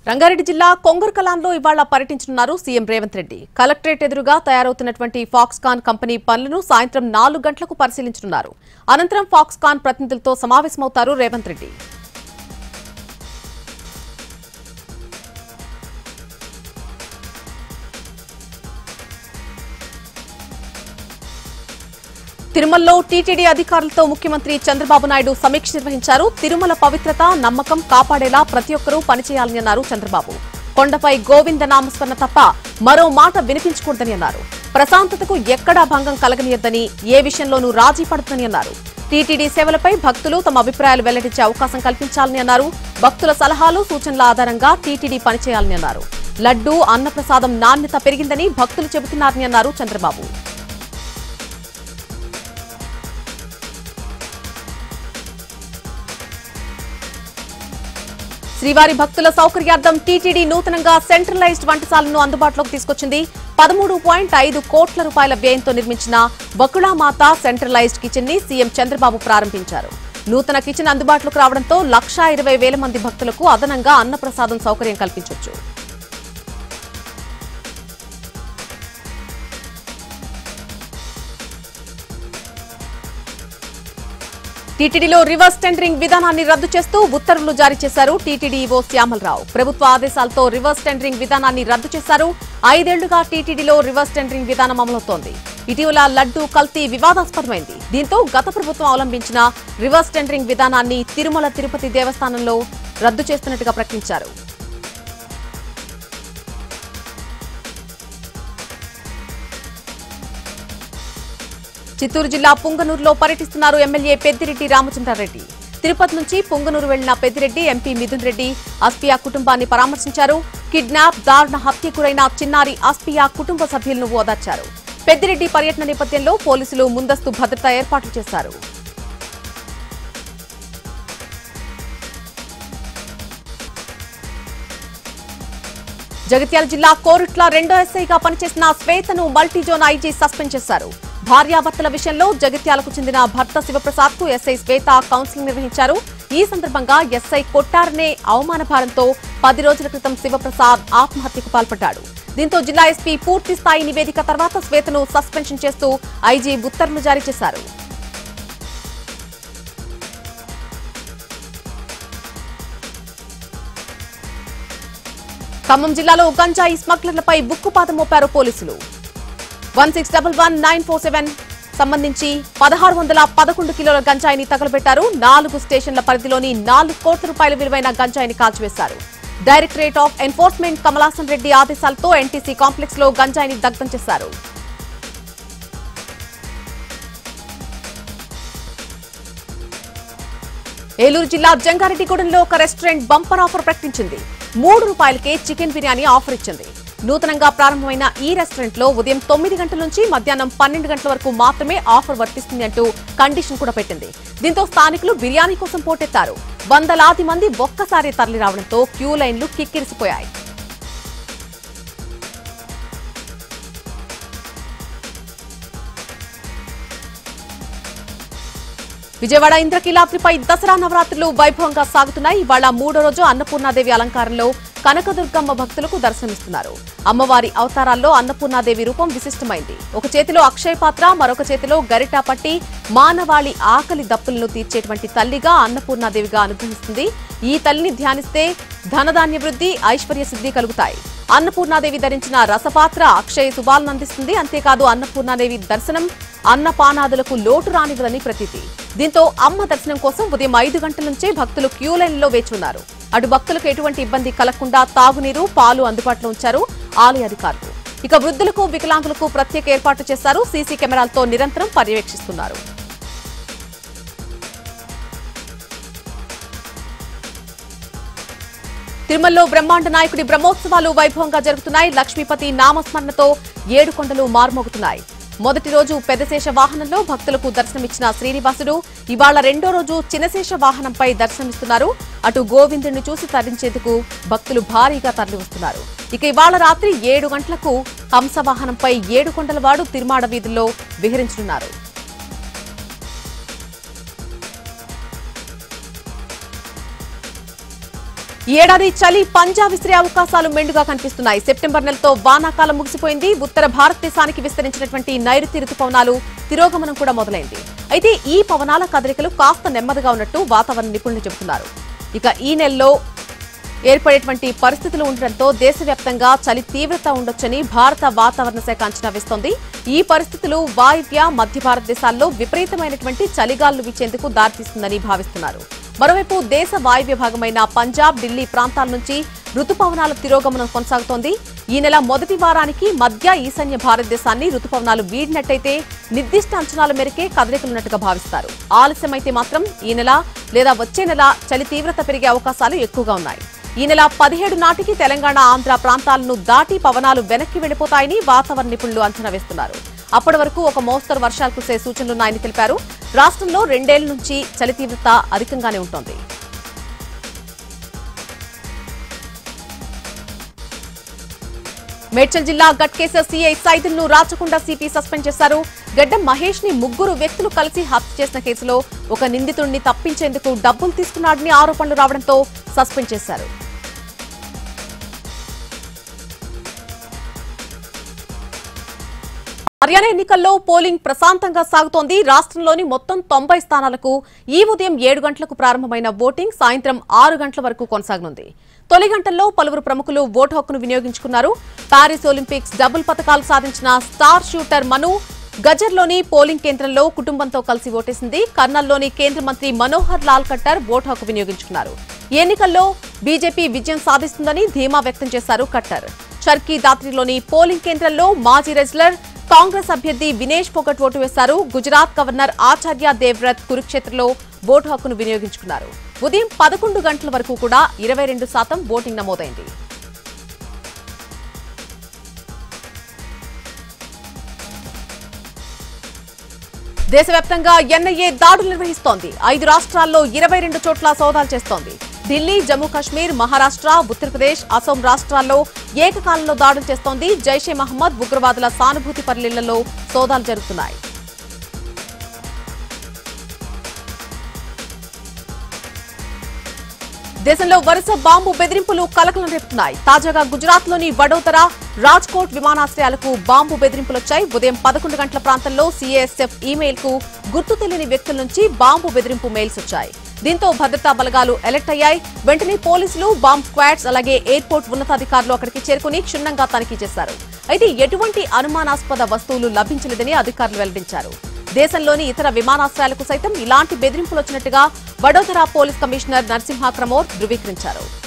రంగారెడ్డి జిల్లా కొంగర్కలాన్లో ఇవాళ పర్యటించనున్నారు సీఎం రేవంత్ రెడ్డి కలెక్టరేట్ ఎదురుగా తయారవుతున్నటువంటి ఫాక్స్కాన్ కంపెనీ పనులను సాయంత్రం నాలుగు గంటలకు పరిశీలించనున్నారు అనంతరం ఫాక్స్కాన్ ప్రతినిధులతో సమావేశమవుతారు రేవంత్ రెడ్డి తిరుమలలో టీటీడీ అధికారులతో ముఖ్యమంత్రి చంద్రబాబు నాయుడు సమీక్ష నిర్వహించారు తిరుమల పవిత్రత నమ్మకం కాపాడేలా ప్రతి ఒక్కరూ పనిచేయాలని అన్నారు చంద్రబాబు కొండపై గోవింద నామస్మరణ తప్ప మరో మాట వినిపించకూడదని అన్నారు ప్రశాంతతకు ఎక్కడా భంగం కలగనియద్దని ఏ విషయంలోనూ రాజీ పడదని అన్నారు టీటీడీ సేవలపై భక్తులు తమ అభిప్రాయాలు వెల్లడించే అవకాశం కల్పించాలని అన్నారు భక్తుల సలహాలు సూచనల ఆధారంగా టీటీడీ పనిచేయాలని అన్నారు లడ్డూ అన్నప్రసాదం నాణ్యత పెరిగిందని భక్తులు చెబుతున్నారని అన్నారు చంద్రబాబు శ్రీవారి భక్తుల సౌకర్యార్థం టీటీడీ నూతనంగా సెంట్రలైజ్డ్ వంటశాలను అందుబాటులోకి తీసుకొచ్చింది పదమూడు పాయింట్ ఐదు కోట్ల రూపాయల వ్యయంతో నిర్మించిన బకుళామాత సెంట్రలైజ్డ్ కిచెన్ ని సీఎం చంద్రబాబు ప్రారంభించారు నూతన కిచెన్ అందుబాటులోకి రావడంతో లక్షా ఇరవై వేల మంది భక్తులకు అదనంగా అన్నప్రసాదం సౌకర్యం కల్పించొచ్చు టీటీడీలో రివర్స్ టెండరింగ్ విధానాన్ని రద్దు చేస్తూ ఉత్తర్వులు జారీ చేశారు టీటీడీ ఈవో శ్యామలరావు ప్రభుత్వ ఆదేశాలతో రివర్స్ టెండరింగ్ విధానాన్ని రద్దు చేశారు ఐదేళ్లుగా టీటీడీలో రివర్స్ టెండరింగ్ విధానం అమలవుతోంది ఇటీవల లడ్డు కల్తీ వివాదాస్పదమైంది దీంతో గత ప్రభుత్వం అవలంబించిన రివర్స్ టెండరింగ్ విధానాన్ని తిరుమల తిరుపతి దేవస్థానంలో రద్దు చేస్తున్నట్టుగా ప్రకటించారు చిత్తూరు జిల్లా పుంగనూరులో పర్యటిస్తున్నారు ఎమ్మెల్యే పెద్దిరెడ్డి రామచంద్రారెడ్డి తిరుపతి నుంచి పుంగనూరు వెళ్లిన పెద్దిరెడ్డి ఎంపీ మిథున్ రెడ్డి అస్పియా కుటుంబాన్ని పరామర్శించారు కిడ్నాప్ దారుణ హత్యకు గురైన చిన్నారి అస్పియా కుటుంబ సభ్యులను ఓదార్చారు పెద్దిరెడ్డి పర్యటన నేపథ్యంలో పోలీసులు ముందస్తు భద్రతా ఏర్పాట్లు చేశారు జగిత్యాల జిల్లా కోరుట్ల రెండో ఎస్ఐగా పనిచేసిన శ్వేతను మల్టీజోన్ ఐజీ సస్పెండ్ చేశారు భార్యాభర్తల విషయంలో జగిత్యాలకు చెందిన భర్త శివప్రసాద్ కు ఎస్ఐ శ్వేత కౌన్సిలింగ్ నిర్వహించారు ఈ సందర్భంగా ఎస్ఐ కొట్టారనే అవమాన భారంతో పది రోజుల క్రితం శివప్రసాద్ ఆత్మహత్యకు పాల్పడ్డాడు దీంతో జిల్లా ఎస్పీ పూర్తి స్థాయి నివేదిక తర్వాత శ్వేతను సస్పెన్షన్ చేస్తూ ఐజీ ఉత్తర్వులు జారీ చేశారు ఖమ్మం జిల్లాలో గంజాయి స్మగ్లర్లపై బుక్కుపాతం మోపారు పోలీసులు one six double one nine four seven సంబంధించి పదహారు వందల పదకొండు కిలోల గంజాయిని తగలబెట్టారు నాలుగు స్టేషన్ల పరిధిలోని నాలుగు కోట్ల రూపాయల విలువైన గంజాయిని కాల్చివేశారు Directorate of Enforcement Kamalasan Reddy ఆదేశాలతో ఎన్టీసీ కాంప్లెక్స్ లో గంజాయిని దగ్ధం చేశారు ఏలూరు జిల్లా జంగారెడ్డిగూడెంలో ఒక రెస్టారెంట్ బంపర్ ఆఫర్ ప్రకటించింది మూడు రూపాయలకే చికెన్ బిర్యానీ ఆఫర్ ఇచ్చింది నూతనంగా ప్రారంభమైన ఈ రెస్టారెంట్ లో ఉదయం తొమ్మిది గంటల నుంచి మధ్యాహ్నం పన్నెండు గంటల వరకు మాత్రమే ఆఫర్ వర్తిస్తుంది అంటూ కండిషన్ కూడా పెట్టింది దీంతో స్థానికులు బిర్యానీ కోసం పోటెత్తారు వందలాది మంది ఒక్కసారి తరలి రావడంతో క్యూ లైన్లు కిక్కిరిసిపోయాయి విజయవాడ ఇంద్రకీలాద్రిపై దసరా నవరాత్రులు వైభవంగా సాగుతున్నాయి ఇవాళ మూడో రోజు అన్నపూర్ణాదేవి అలంకారంలో కనకదుర్గమ్మ భక్తులకు దర్శనమిస్తున్నారు అమ్మవారి అవతారాల్లో అన్నపూర్ణాదేవి రూపం విశిష్టమైంది ఒక చేతిలో అక్షయ పాత్ర మరొక చేతిలో గరిటా పట్టి మానవాళి ఆకలి దప్పులను తీర్చేటువంటి తల్లిగా అన్నపూర్ణాదేవిగా అనుగ్రహిస్తుంది ఈ తల్లిని ధ్యానిస్తే ధనధాన్య వృద్ధి ఐశ్వర్య సిద్ధి కలుగుతాయి అన్నపూర్ణాదేవి ధరించిన రసపాత్ర అక్షయ శుభాలను అందిస్తుంది అంతేకాదు అన్నపూర్ణాదేవి దర్శనం అన్నపానాదులకు లోటు రానివ్వదని ప్రతీతి దీంతో అమ్మ దర్శనం కోసం ఉదయం ఐదు గంటల నుంచే భక్తులు క్యూ లైన్లో వేచున్నారు అటు భక్తులకు ఎటువంటి ఇబ్బంది కలగకుండా తాగునీరు పాలు అందుబాటులో ఉంచారు ఆలయ అధికారులు ఇక వృద్ధులకు వికలాంగులకు ప్రత్యేక ఏర్పాట్లు చేశారు సీసీ కెమెరాలతో నిరంతరం పర్యవేక్షిస్తున్నారు తిరుమలలో బ్రహ్మాండ నాయకుడి బ్రహ్మోత్సవాలు వైభవంగా జరుగుతున్నాయి లక్ష్మీపతి నామస్మరణతో ఏడు కొండలు మారుమోగుతున్నాయి మొదటి రోజు పెద్దశేష వాహనంలో భక్తులకు దర్శనమిచ్చిన శ్రీనివాసుడు ఇవాళ రెండో రోజు చినశేష వాహనంపై దర్శనమిస్తున్నారు అటు గోవిందుడిని చూసి తరించేందుకు భక్తులు భారీగా తరలివస్తున్నారు ఇక ఇవాళ రాత్రి ఏడు గంటలకు హంస వాహనంపై ఏడు కొండలవాడు తిరుమాడ వీధుల్లో విహరించనున్నారు ఈ ఏడాది చలి పంజా విసిరే అవకాశాలు మెండుగా కనిపిస్తున్నాయి సెప్టెంబర్ నెలతో వానాకాలం ముగిసిపోయింది ఉత్తర భారతదేశానికి విస్తరించినటువంటి నైరుతి రుతుపవనాలు తిరోగమనం కూడా మొదలైంది అయితే ఈ పవనాల కదలికలు కాస్త నెమ్మదిగా ఉన్నట్టు వాతావరణ నిపుణులు చెబుతున్నారు ఇక ఈ నెలలో ఏర్పడేటువంటి పరిస్థితులు ఉండడంతో దేశవ్యాప్తంగా చలి తీవ్రత ఉండొచ్చని భారత వాతావరణ శాఖ అంచనా వేస్తోంది ఈ పరిస్థితులు వాయువ్య మధ్య భారతదేశాల్లో విపరీతమైనటువంటి చలిగాలు వీచేందుకు దారితీస్తుందని భావిస్తున్నారు మరోవైపు దేశ వాయువ్య భాగమైన పంజాబ్ ఢిల్లీ ప్రాంతాల నుంచి రుతుపవనాల తిరోగమనం కొనసాగుతోంది ఈ నెల మొదటి వారానికి మధ్య ఈశాన్య భారతదేశాన్ని రుతుపవనాలు వీడినట్టయితే నిర్దిష్ట అంచనాల మేరకే కదలికలున్నట్టుగా భావిస్తారు ఆలస్యమైతే మాత్రం ఈ నెల లేదా వచ్చే నెల చలి తీవ్రత పెరిగే అవకాశాలు ఎక్కువగా ఉన్నాయి ఈ నెల పదిహేడు నాటికి తెలంగాణ ఆంధ్ర ప్రాంతాలను దాటి పవనాలు వెనక్కి వెళ్లిపోతాయని వాతావరణ నిపుణులు అంచనా వేస్తున్నారు అప్పటి వరకు ఒక మోస్తరు వర్షాలు కురిసే సూచనలున్నాయని తెలిపారు రాష్ట్రంలో రెండేళ్ల నుంచి చలి తీవ్రత అధికంగానే ఉంటోంది మేడ్చల్ జిల్లా గట్కేసర్ సీఐ సైదుల్ ను రాచకొండ సిపి సస్పెండ్ చేశారు గడ్డం మహేష్ ని ముగ్గురు వ్యక్తులు కలిసి హత్య చేసిన కేసులో ఒక నిందితుడిని తప్పించేందుకు డబ్బులు తీసుకున్నాడని ఆరోపణలు రావడంతో సస్పెండ్ చేశారు హర్యానా ఎన్నికల్లో పోలింగ్ ప్రశాంతంగా సాగుతోంది రాష్ట్రంలోని మొత్తం తొంభై స్థానాలకు ఈ ఉదయం ఏడు గంటలకు ప్రారంభమైన ఓటింగ్ సాయంత్రం ఆరు గంటల వరకు కొనసాగనుంది తొలి గంటల్లో పలువురు ప్రముఖులు ఓటు హక్కును వినియోగించుకున్నారు పారిస్ ఒలింపిక్స్ డబుల్ పథకాలు సాధించిన స్టార్ షూటర్ మను గజర్లోని పోలింగ్ కేంద్రంలో కుటుంబంతో కలిసి ఓటేసింది కర్నల్లోని కేంద్ర మంత్రి మనోహర్ లాల్ ఖట్టర్ ఓటు హక్కు వినియోగించుకున్నారు ఈ ఎన్నికల్లో బీజేపీ విజయం సాధిస్తుందని ధీమా వ్యక్తం చేశారు ఖట్టర్ చర్కీ దాత్రిలోని పోలింగ్ కేంద్రంలో మాజీ రెజ్లర్ కాంగ్రెస్ అభ్యర్థి వినేష్ ఫోగట్ ఓటు వేశారు గుజరాత్ గవర్నర్ ఆచార్య దేవ్రత్ కురుక్షేత్రలో ఓటు హక్కును వినియోగించుకున్నారు ఉదయం పదకొండు గంటల వరకు కూడా ఇరవై రెండు శాతం ఓటింగ్ నమోదైంది దేశవ్యాప్తంగా ఎన్ఐఏ దాడులు నిర్వహిస్తోంది ఐదు రాష్ట్రాల్లో ఇరవై రెండు చోట్ల సోదాలు చేస్తోంది ఢిల్లీ జమ్మూ కాశ్మీర్ మహారాష్ట్ర ఉత్తరప్రదేశ్ అసోం రాష్ట్రాల్లో ఏకకాలంలో దాడులు చేస్తోంది జైషే మహమ్మద్ ఉగ్రవాదుల సానుభూతి పరిలీళ్లలో సోదాలు జరుగుతున్నాయి దేశంలో వరుస బాంబు బెదిరింపులు కలకలం రేపుతున్నాయి తాజాగా గుజరాత్ లోని వడోదర రాజ్కోట్ విమానాశ్రయాలకు బాంబు బెదిరింపులొచ్చాయి ఉదయం పదకొండు గంటల ప్రాంతంలో సీఏఎస్ఎఫ్ ఈమెయిల్ కు గుర్తు తెలియని వ్యక్తుల నుంచి బాంబు బెదిరింపు మెయిల్స్ వచ్చాయి దీంతో భద్రతా బలగాలు అలర్ట్ అయ్యాయి వెంటనే పోలీసులు బాంబ్ స్క్వాడ్స్ అలాగే ఎయిర్పోర్ట్ ఉన్నతాధికారులు అక్కడికి చేరుకుని క్షుణ్ణంగా తనిఖీ చేశారు అయితే ఎటువంటి అనుమానాస్పద వస్తువులు లభించలేదని అధికారులు వెల్లడించారు దేశంలోని ఇతర విమానాశ్రయాలకు సైతం ఇలాంటి బెదిరింపులు వచ్చినట్టుగా వడోదర పోలీస్ కమిషనర్ నరసింహ క్రమోర్ ధృవీకరించారు